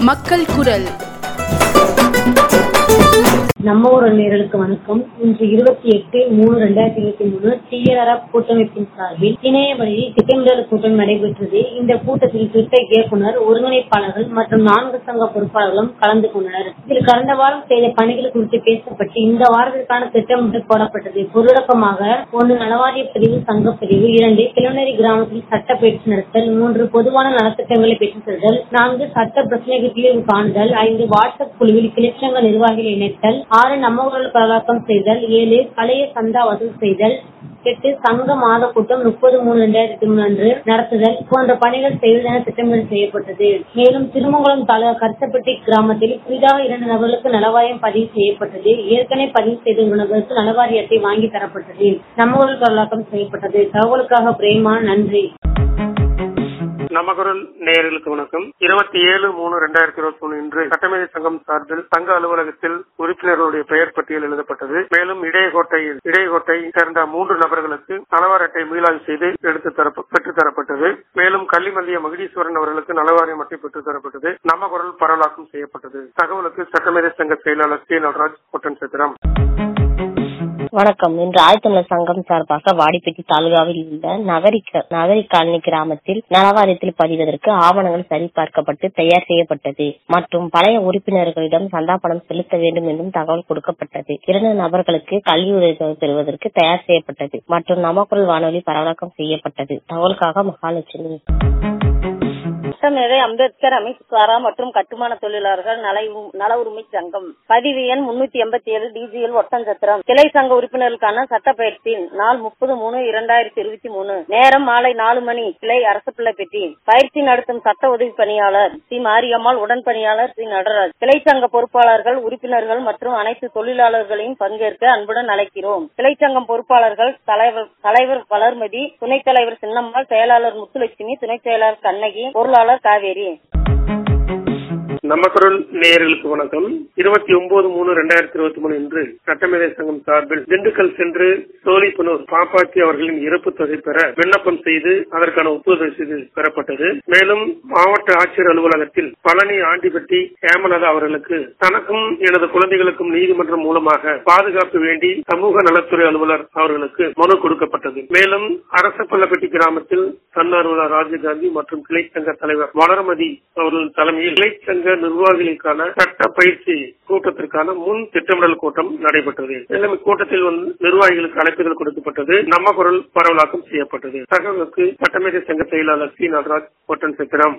மக்கள் குரல் நம்ம ஊர் நேயர்களுக்கு வணக்கம் இன்று இருபத்தி எட்டு மூணு ரெண்டாயிரத்தி இருபத்தி மூணு டிஆர்எஃப் கூட்டமைப்பின் சார்பில் இணைய வழியில் திட்டமிடல் கூட்டம் நடைபெற்றது இந்த கூட்டத்தில் திட்ட இயக்குனர் ஒருங்கிணைப்பாளர்கள் மற்றும் நான்கு சங்க பொறுப்பாளர்களும் கலந்து கொண்டனர் இதில் கடந்த வாரம் செய்த பணிகள் குறித்து பேசப்பட்டு இந்த வாரத்திற்கான திட்டமிடல் போடப்பட்டது பொருளக்கமாக ஒன்று நலவாரிய பிரிவு சங்க பிரிவு இரண்டு கிளநேரி கிராமத்தில் சட்ட பயிற்சி நடத்தல் மூன்று பொதுவான நலத்திட்டங்களை பெற்றுத் தருதல் நான்கு சட்ட பிரச்சனைக்கு தீர்வு காணுதல் ஐந்து வாட்ஸ்அப் குழுவில் கிளர்ச்சங்க நிர்வாகிகளை இணைத்தல் ஆறு நம்ம ஊரில் பரவாக்கம் செய்தல் ஏழு பழைய சந்தா வசூல் செய்தல் எட்டு சங்க மாத கூட்டம் முப்பது மூணு இரண்டாயிரத்தி மூணு அன்று நடத்துதல் போன்ற பணிகள் செய்வதென திட்டமிடல் செய்யப்பட்டது மேலும் திருமங்கலம் தாலுகா கருத்தப்பட்டி கிராமத்தில் புதிதாக இரண்டு நபர்களுக்கு நலவாரியம் பதிவு செய்யப்பட்டது ஏற்கனவே பதிவு செய்த நபருக்கு நலவாரி அட்டை வாங்கி தரப்பட்டது நம்ம ஊரில் பரவாக்கம் செய்யப்பட்டது தகவலுக்காக பிரேமா நன்றி நம்ம குரல் நேயர்களுக்கு வணக்கம் இருபத்தி ஏழு மூணு ரெண்டாயிரத்தி இருபத்தி மூணு இன்று சட்டமேதை சங்கம் சார்பில் சங்க அலுவலகத்தில் உறுப்பினர்களுடைய பெயர் பட்டியல் எழுதப்பட்டது மேலும் இடையகோட்டையில் இடையகோட்டை சேர்ந்த மூன்று நபர்களுக்கு நலவார அட்டை மீளாய்வு செய்து எடுத்து தரப்ப பெற்றுத் தரப்பட்டது மேலும் கள்ளிமல்லிய மகிழீஸ்வரன் அவர்களுக்கு நலவாரியம் அட்டை பெற்றுத் தரப்பட்டது நம்ம குரல் பரவலாக்கம் செய்யப்பட்டது தகவலுக்கு சட்டமேதை சங்க செயலாளர் சி நடராஜ் கொட்டன் சித்திரம் வணக்கம் இன்று ஆழ்த்தமிழர் சங்கம் சார்பாக வாடிப்பட்டி தாலுகாவில் உள்ள நகரிக்க நகரி காலனி கிராமத்தில் நலவாரியத்தில் பதிவதற்கு ஆவணங்கள் சரிபார்க்கப்பட்டு தயார் செய்யப்பட்டது மற்றும் பழைய உறுப்பினர்களிடம் சந்தா பணம் செலுத்த வேண்டும் என்றும் தகவல் கொடுக்கப்பட்டது இரண்டு நபர்களுக்கு கல்வி உதவி பெறுவதற்கு தயார் செய்யப்பட்டது மற்றும் நமக்குரல் வானொலி பரவலாக்கம் செய்யப்பட்டது தகவலுக்காக மகாலட்சுமி சட்டமேதை அம்பேத்கர் அமைப்புசாரா மற்றும் கட்டுமான தொழிலாளர்கள் நல நல உரிமை சங்கம் பதிவு எண் முன்னூத்தி எண்பத்தி ஏழு டிஜிஎல் ஒட்டஞ்சத்திரம் கிளை சங்க உறுப்பினர்களுக்கான சட்ட பயிற்சி நாள் முப்பது மூணு இரண்டாயிரத்தி இருபத்தி மூணு நேரம் மாலை நாலு மணி கிளை அரசு பிள்ளை பெட்டி பயிற்சி நடத்தும் சட்ட உதவி பணியாளர் சி மாரியம்மாள் உடன் பணியாளர் சி நடராஜ் கிளை சங்க பொறுப்பாளர்கள் உறுப்பினர்கள் மற்றும் அனைத்து தொழிலாளர்களையும் பங்கேற்க அன்புடன் அழைக்கிறோம் கிளை சங்கம் பொறுப்பாளர்கள் தலைவர் தலைவர் வளர்மதி துணைத் தலைவர் சின்னம்மாள் செயலாளர் முத்துலட்சுமி துணைச் செயலாளர் கண்ணகி பொருளாளர் காவேரி நம்ம குரல் நேயர்களுக்கு வணக்கம் இருபத்தி ஒன்பது மூணு ரெண்டாயிரத்தி இருபத்தி மூணு இன்று சட்டமேதை சங்கம் சார்பில் திண்டுக்கல் சென்று சோழிப்புனூர் பாப்பாத்தி அவர்களின் இறப்பு தொகை பெற விண்ணப்பம் செய்து அதற்கான ஒப்புதல் ரசீது பெறப்பட்டது மேலும் மாவட்ட ஆட்சியர் அலுவலகத்தில் பழனி ஆண்டிப்பட்டி ஹேமலதா அவர்களுக்கு தனக்கும் எனது குழந்தைகளுக்கும் நீதிமன்றம் மூலமாக பாதுகாப்பு வேண்டி சமூக நலத்துறை அலுவலர் அவர்களுக்கு மனு கொடுக்கப்பட்டது மேலும் அரசப்பள்ளப்பட்டி கிராமத்தில் தன்னார்வலா ராஜீவ்காந்தி மற்றும் கிளை சங்க தலைவர் வளர்மதி அவர்கள் தலைமையில் கிளை சங்க நிர்வாகிகளுக்கான சட்ட பயிற்சி கூட்டத்திற்கான முன் திட்டமிடல் கூட்டம் நடைபெற்றது மேலும் இக்கூட்டத்தில் வந்து நிர்வாகிகளுக்கு அழைப்புதல் கொடுக்கப்பட்டது நம்ம குரல் பரவலாக்கம் செய்யப்பட்டது தகவலுக்கு சட்டமேதை சங்க செயலாளர் சி நடராஜ் ஒட்டன் சித்திரம்